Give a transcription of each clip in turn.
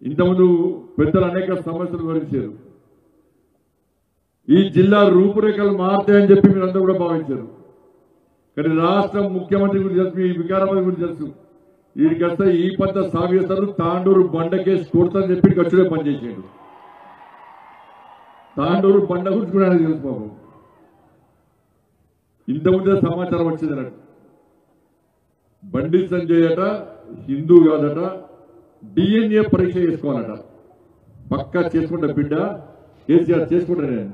ఇంతకుముందు పెద్దలు అనేక సమస్యలు వివరించారు ఈ జిల్లా రూపురేఖలు మారుతాయని చెప్పి మీరందరూ కూడా భావించారు కానీ రాష్ట్ర ముఖ్యమంత్రి గురించి తెలుసు మీ వికారాబాద్ గురించి తెలుసు వీడికి వస్తే ఈ పద్ధ సాగేస్తారు తాండూరు బండకేసి కొడతారని చెప్పి ఖర్చుడే పనిచేసాడు తాండూరు బండ గురించి కూడా ఆయనకు తెలుసు పాపం ఇంతకుముందే సమాచారం వచ్చింది అన్నట్టు బండి సంజయ్ అట హిందూ కాదట డిఎన్ఏ పరీక్ష చేసుకోవాలట పక్కా చేసుకుంటా బిడ్డ కేసీఆర్ చేసుకుంటా నేను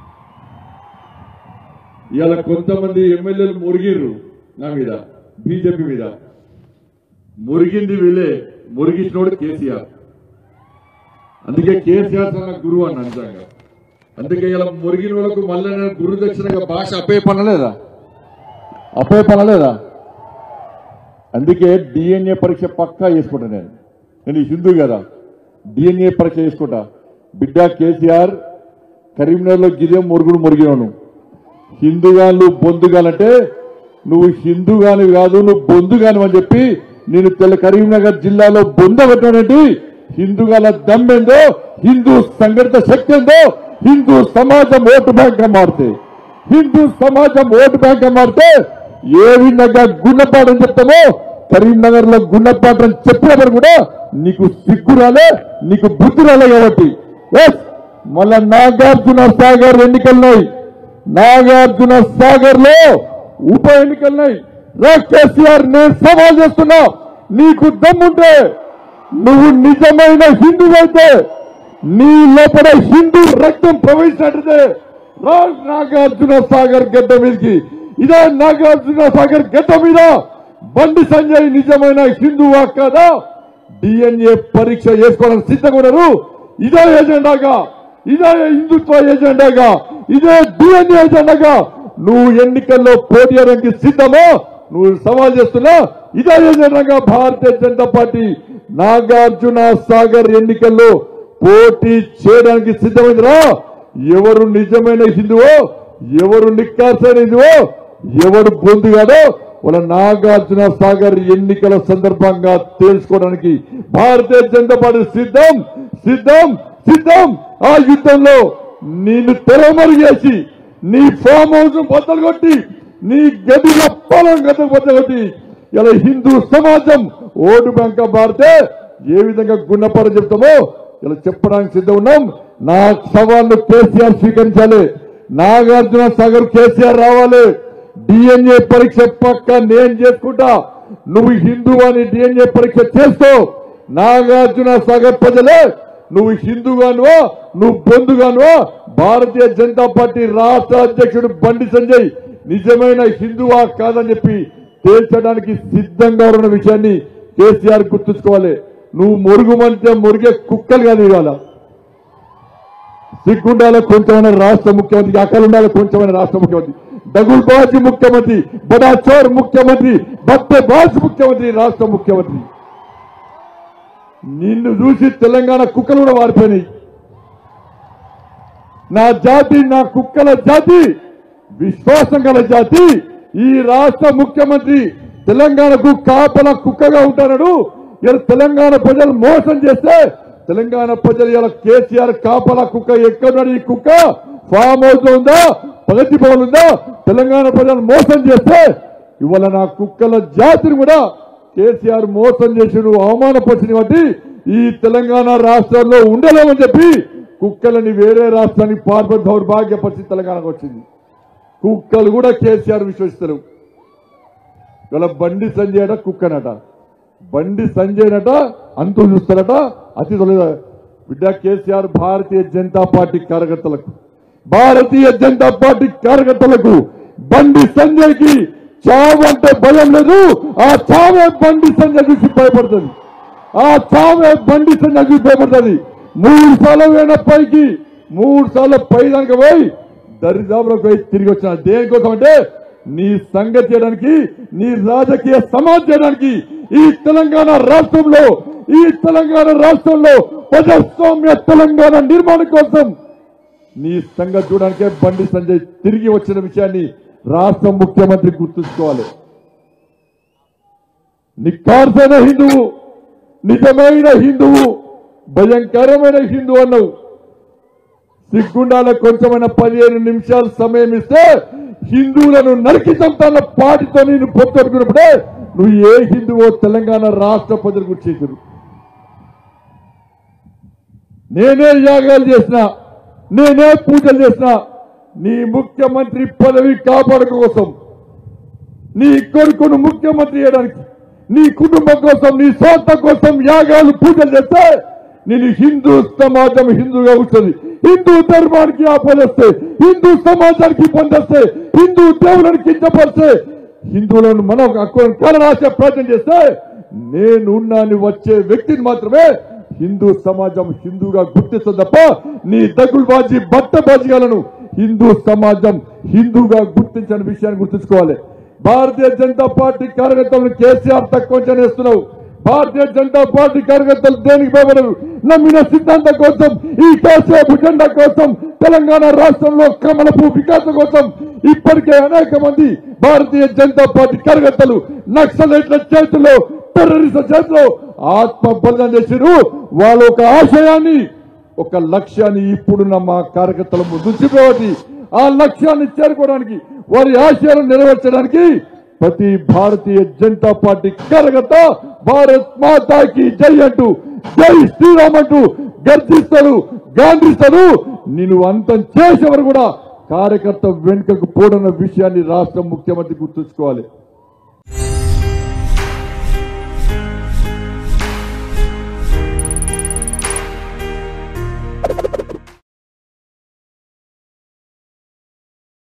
ఇవాళ కొంతమంది ఎమ్మెల్యేలు మురిగిర్రు నా మీద బీజేపీ మీద మురిగింది వీళ్ళే మురిగించినోడు కేసీఆర్ అందుకే కేసీఆర్ తన గురువు అన్న నిజంగా అందుకే ఇలా మురిగిన వాళ్ళకు మళ్ళీ నేను గురు దక్షిణగా భాష అప్పే పనలేదా అప్పే పనలేదా అందుకే డిఎన్ఏ పరీక్ష పక్కా చేసుకుంటా నేను నేను హిందూ కదా డిఎన్ఏ పరీక్ష చేసుకుంటా బిడ్డ కేసీఆర్ కరీంనగర్లో గిదే మురుగుడు మురిగినాను హిందూగాళ్ళు బొందుగాలంటే నువ్వు హిందూగాని కాదు నువ్వు బొందుగాను అని చెప్పి నేను తెల్ల కరీంనగర్ జిల్లాలో బొంద పెట్టినటువంటి హిందూగాల దమ్మేందో హిందూ సంఘటిత శక్తి ఏందో హిందూ సమాజం ఓటు బ్యాంక్ మారితే హిందూ సమాజం ఓటు బ్యాంక్ మారితే ఏ విధంగా గుణపాఠం చెప్తామో కరీంనగర్ లో గుణపాఠం చెప్పినప్పుడు కూడా నీకు సిగ్గు రాలే నీకు బుద్ధి రాలే కాబట్టి ఎస్ మళ్ళా నాగార్జున సాగర్ ఎన్నికలున్నాయి నాగార్జున సాగర్ లో ఉప ఎన్నికలున్నాయి రా కేసీఆర్ నేను సవాల్ చేస్తున్నా నీకు దమ్ముంటే నువ్వు నిజమైన హిందూ అయితే నీ లోపల హిందూ రక్తం ప్రవహించినట్టే రా నాగార్జున సాగర్ గడ్డ మీదకి ఇదే నాగార్జున సాగర్ గడ్డ మీద బండి సంజయ్ నిజమైన హిందువా కాదా డిఎన్ఏ పరీక్ష చేసుకోవడానికి సిద్ధంగా ఉన్నారు ఇదే ఎజెండాగా ఇదే హిందుత్వ ఎజెండాగా ఇదే డిఎన్ఏ ఎజెండాగా నువ్వు ఎన్నికల్లో పోటీ చేయడానికి సిద్ధమా నువ్వు సవాల్ చేస్తున్నా ఇదే ఎజెండాగా భారతీయ జనతా పార్టీ నాగార్జున సాగర్ ఎన్నికల్లో పోటీ చేయడానికి సిద్ధమైందిరా ఎవరు నిజమైన హిందువో ఎవరు నిక్కాసైన హిందువో ఎవరు బొందు కాదో వాళ్ళ నాగార్జున సాగర్ ఎన్నికల సందర్భంగా తెలుసుకోవడానికి భారతీయ జనతా పార్టీ సిద్ధం సిద్ధం సిద్ధం ఆ యుద్ధంలో నిన్ను తెరమరు చేసి నీ ఫామ్ హౌస్ బద్దలు కొట్టి నీ గదిల పొలం గత బద్దలు కొట్టి ఇలా హిందూ సమాజం ఓటు బ్యాంక్ మారితే ఏ విధంగా గుణపరం చెప్తామో ఇలా చెప్పడానికి సిద్ధం ఉన్నాం నా సవాళ్ళు కేసీఆర్ స్వీకరించాలి నాగార్జున సాగర్ కేసీఆర్ రావాలి డిఎన్ఏ పరీక్ష పక్క నేను చేసుకుంటా నువ్వు హిందూ అని డిఎన్ఏ పరీక్ష చేస్తూ నాగార్జున సాగర్ ప్రజలే నువ్వు హిందూగానువా నువ్వు బొందుగానువా భారతీయ జనతా పార్టీ రాష్ట్ర అధ్యక్షుడు బండి సంజయ్ నిజమైన హిందువా కాదని చెప్పి తేల్చడానికి సిద్ధంగా ఉన్న విషయాన్ని కేసీఆర్ గుర్తుంచుకోవాలి నువ్వు మొరుగుమంటే మొరిగే కుక్కలు కాదు ఇవాళ సిగ్గుండాల కొంచెమైన రాష్ట్ర ముఖ్యమంత్రి అక్కలుండాలి కొంచెమైన రాష్ట్ర ముఖ్యమంత్రి దగుల్బాజీ ముఖ్యమంత్రి బడాచోర్ ముఖ్యమంత్రి బత్తెబాజ్ ముఖ్యమంత్రి రాష్ట్ర ముఖ్యమంత్రి నిన్ను చూసి తెలంగాణ కుక్కలు కూడా వారిపోయినాయి నా జాతి నా కుక్కల జాతి విశ్వాసం గల జాతి ఈ రాష్ట్ర ముఖ్యమంత్రి తెలంగాణకు కాపల కుక్కగా ఉంటాడు ఇలా తెలంగాణ ప్రజలు మోసం చేస్తే తెలంగాణ ప్రజలు ఇలా కేసీఆర్ కాపల కుక్క ఎక్కడున్నాడు ఈ కుక్క ఫామ్ హౌస్ లో ఉందా ప్రగతి భవన్ ఉందా తెలంగాణ ప్రజలు మోసం చేస్తే ఇవాళ నా కుక్కల జాతిని కూడా కేసీఆర్ మోసం చేసి నువ్వు అవమానపరిచిన బట్టి ఈ తెలంగాణ రాష్ట్రంలో ఉండలేమని చెప్పి కుక్కలని వేరే రాష్ట్రానికి పార్పడి దౌర్భాగ్య పరిస్థితి తెలంగాణకు వచ్చింది కుక్కలు కూడా కేసీఆర్ విశ్వసిస్తారు ఇలా బండి సంజయ్ అట కుక్కనట బండి సంజయ్ నట అంతు చూస్తారట అతి తొలగ బిడ్డ కేసీఆర్ భారతీయ జనతా పార్టీ కార్యకర్తలకు భారతీయ జనతా పార్టీ కార్యకర్తలకు బండి సంజయ్ కి చావు అంటే భయం లేదు ఆ చావే బండి సంజయ్ చూసి భయపడుతుంది ఆ చావే బండి సంజయ్ చూసి భయపడుతుంది మూడు సార్లు పోయిన పైకి మూడు సార్లు పై దానికి పోయి దరిదాపులకు పోయి తిరిగి వచ్చిన దేనికోసం అంటే నీ సంగతి చేయడానికి నీ రాజకీయ సమాజ్ చేయడానికి ఈ తెలంగాణ రాష్ట్రంలో ఈ తెలంగాణ రాష్ట్రంలో ప్రజాస్వామ్య తెలంగాణ నిర్మాణం కోసం నీ సంగతి చూడడానికే బండి సంజయ్ తిరిగి వచ్చిన విషయాన్ని రాష్ట్ర ముఖ్యమంత్రి గుర్తుంచుకోవాలి నిక్కార్సైన హిందువు నిజమైన హిందువు భయంకరమైన హిందూ అన్నావు సిగ్గుండాల కొంచెమైన పదిహేను నిమిషాలు సమయం ఇస్తే హిందువులను నరికి చంపుతాన్న పాటితో నేను పొత్తుకున్నప్పుడే నువ్వు ఏ హిందువో తెలంగాణ రాష్ట్ర ప్రజలు గుర్తించరు నేనే యాగాలు చేసిన నేనే పూజలు చేసిన నీ ముఖ్యమంత్రి పదవి కాపాడు కోసం నీ కొడుకును ముఖ్యమంత్రి చేయడానికి నీ కుటుంబం కోసం నీ సొంత కోసం యాగాలు పూజలు చేస్తే నేను హిందూ సమాజం హిందూగా ఉంటుంది హిందూ ధర్మానికి ఆపలేస్తే హిందూ సమాజానికి పొందేస్తే హిందూ దేవులను కించపరిస్తే హిందువులను మనం హక్కులను కలరాసే ప్రయత్నం చేస్తే నేనున్నాని వచ్చే వ్యక్తిని మాత్రమే హిందూ సమాజం హిందూగా గుర్తిస్తుంది తప్ప నీ దగులుబాజీ బట్టబాజీలను హిందూ సమాజం హిందూగా గుర్తించని విషయాన్ని గుర్తుంచుకోవాలి భారతీయ జనతా పార్టీ కార్యకర్తలను కేసీఆర్ తక్కువ చేస్తున్నావు భారతీయ జనతా పార్టీ కార్యకర్తలు దేనికి భయపడరు నమ్మిన సిద్ధాంతం కోసం ఈ కేసీఆర్ జెండా కోసం తెలంగాణ రాష్ట్రంలో కమలపు వికాసం కోసం ఇప్పటికే అనేక మంది భారతీయ జనతా పార్టీ కార్యకర్తలు నక్సలైట్ల చేతిలో టెర్రరిస్టుల చేతిలో ఆత్మ బలిదానం చేసిరు వాళ్ళ ఒక ఆశయాన్ని ఒక లక్ష్యాన్ని ఇప్పుడున్న మా కార్యకర్తల ముందు చూపేవాటి ఆ లక్ష్యాన్ని చేరుకోవడానికి వారి ఆశయాలను నెరవేర్చడానికి ప్రతి భారతీయ జనతా పార్టీ కార్యకర్త భారత్ మాతాకి జై అంటూ జై శ్రీరామ్ అంటూ గర్జిస్తారు గాంధిస్తారు నేను అంతం చేసేవారు కూడా కార్యకర్త వెనుకకు పోడన్న విషయాన్ని రాష్ట్ర ముఖ్యమంత్రి గుర్తుంచుకోవాలి